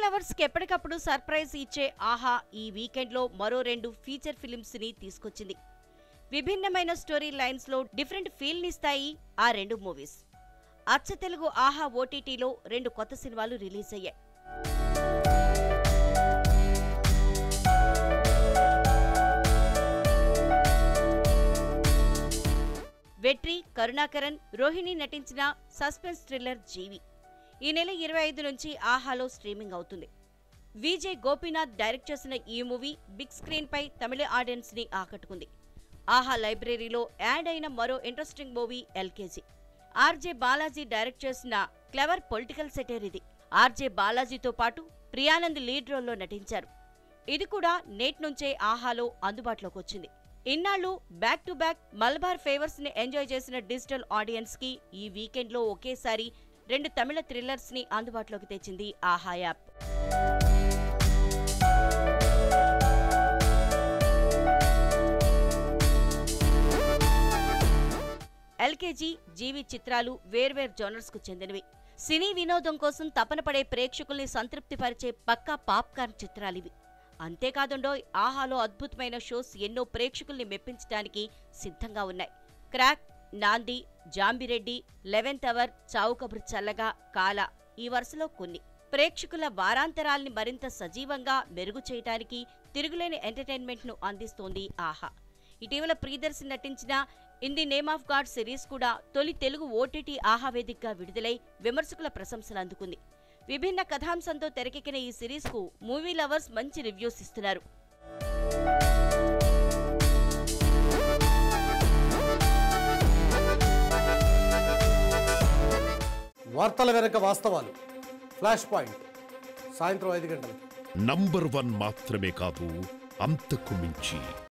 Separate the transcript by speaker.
Speaker 1: lovers కి ఎప్పటికప్పుడు surprise ఇచ్చే ఆహా ఈ వీకెండ్ లో మరో రెండు ఫీచర్ ఫిల్మ్స్ ని తీసుకొచ్చింది విభిన్నమైన స్టోరీ లైన్స్ లో డిఫరెంట్ ఫీల్ నిస్తాయి ఆ రెండు మూవీస్ అచ్చ తెలుగు ఆహా ఓటీటీలో రెండు కొత్త సినిమాలు రిలీజ్ అయ్యాయి వెట్రి కరుణాకరన్ రోహిణి నటించిన సస్పెన్స్ థ్రిల్లర్ జీవి ఈ నెల ఇరవై ఐదు నుంచి ఆహాలో స్ట్రీమింగ్ అవుతుంది విజయ్ గోపీనాథ్ డైరెక్ట్ చేసిన ఈ మూవీ బిగ్ స్క్రీన్ పై తమిళ ఆడియన్స్ ని ఆకట్టుకుంది ఆహా లైబ్రరీలో యాడ్ అయిన మరో interesting movie LKG RJ Balaji direct చేసిన క్లెవర్ పొలిటికల్ సెటైర్ ఇది ఆర్జే బాలాజీతో పాటు ప్రియానంద్ లీడ్ రోల్లో నటించారు ఇది కూడా నేట్ నుంచే ఆహాలో అందుబాటులోకి వచ్చింది ఇన్నాళ్ళు back to back Malabar favours ని ఎంజాయ్ చేసిన డిజిటల్ ఆడియన్స్ కి ఈ వీకెండ్ లో ఒకేసారి రెండు తమిళ థ్రిల్లర్స్ ని అందుబాటులోకి తెచ్చింది ఆహా యాప్ ఎల్కేజీ జీవి చిత్రాలు వేర్వేరు జోనర్స్ కు చెందినవి సినీ వినోదం కోసం తపన పడే ప్రేక్షకుల్ని సంతృప్తిపరిచే పక్కా పాప్కార్న్ చిత్రాలివి అంతేకాదుండో ఆహాలో అద్భుతమైన షోస్ ఎన్నో ప్రేక్షకుల్ని మెప్పించడానికి సిద్ధంగా ఉన్నాయి క్రాక్ నాంది జాంబిరెడ్డి లెవెన్త్ అవర్ చావు కబురు చల్లగా కాల ఈ వరుసలో కొన్ని ప్రేక్షకుల వారాంతరాల్ని మరింత సజీవంగా మెరుగు చేయడానికి తిరుగులేని ఎంటర్టైన్మెంట్ ను అందిస్తోంది ఆహా ఇటీవల ప్రియదర్శి నటించిన in the name of God series కూడా తొలి తెలుగు ఓటీటీ ఆహా వేదికగా విడుదలై విమర్శకుల ప్రశంసలు అందుకుంది విభిన్న కథాంశంతో తెరకెక్కిన ఈ సిరీస్ కు మూవీ లవర్స్ మంచి రివ్యూస్ ఇస్తున్నారు
Speaker 2: వార్తల వెనక వాస్తవాలు ఫ్లాష్ పాయింట్ సాయంత్రం ఐదు గంటలకు
Speaker 3: నంబర్ వన్ మాత్రమే కాదు అంతకు మించి